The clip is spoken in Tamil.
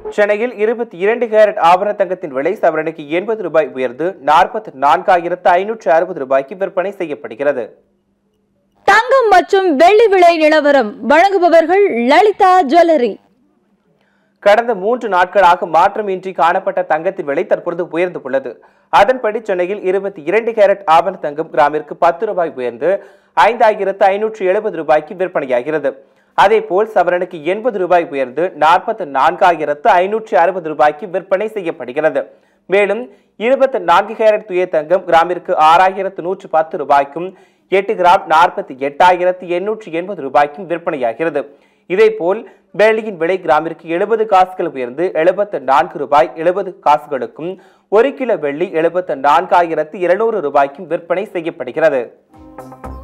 சென்னையில் இருபத்தி இரண்டு கேரட் ஆபரண தங்கத்தின் விலை சவரனுக்கு எண்பது ரூபாய் உயர்ந்து நாற்பத்தி நான்காயிரத்து ஐநூற்று அறுபது ரூபாய்க்கு விற்பனை செய்யப்படுகிறது தங்கம் மற்றும் வெள்ளி விலை நிலவரம் வழங்குபவர்கள் லலிதா ஜுவல்லரி கடந்த மூன்று நாட்களாக மாற்றமின்றி காணப்பட்ட தங்கத்தின் விலை தற்பொழுது உயர்ந்து உள்ளது அதன்படி சென்னையில் இருபத்தி இரண்டு கேரட் ஆபரண தங்கம் கிராமிற்கு பத்து ரூபாய் உயர்ந்து ஐந்தாயிரத்து ஐநூற்று எழுபது ரூபாய்க்கு விற்பனையாகிறது அதேபோல் சவரனுக்கு எண்பது ரூபாய் உயர்ந்து நாற்பத்தி நான்காயிரத்து ஐநூற்று அறுபது ரூபாய்க்கு விற்பனை செய்யப்படுகிறது மேலும் இருபத்தி நான்கு கேரட் துய தங்கம் கிராமிற்கு ஆறாயிரத்து நூற்று பத்து ரூபாய்க்கும் எட்டு கிராம் நாற்பத்தி எட்டாயிரத்து எண்ணூற்று எண்பது ரூபாய்க்கும் விற்பனையாகிறது இதேபோல் வெள்ளியின் விலை கிராமிற்கு எழுபது காசுகள் உயர்ந்து எழுபத்து நான்கு ரூபாய் எழுபது காசுகளுக்கும் ஒரு கிலோ வெள்ளி எழுபத்து நான்காயிரத்து இருநூறு ரூபாய்க்கும் விற்பனை செய்யப்படுகிறது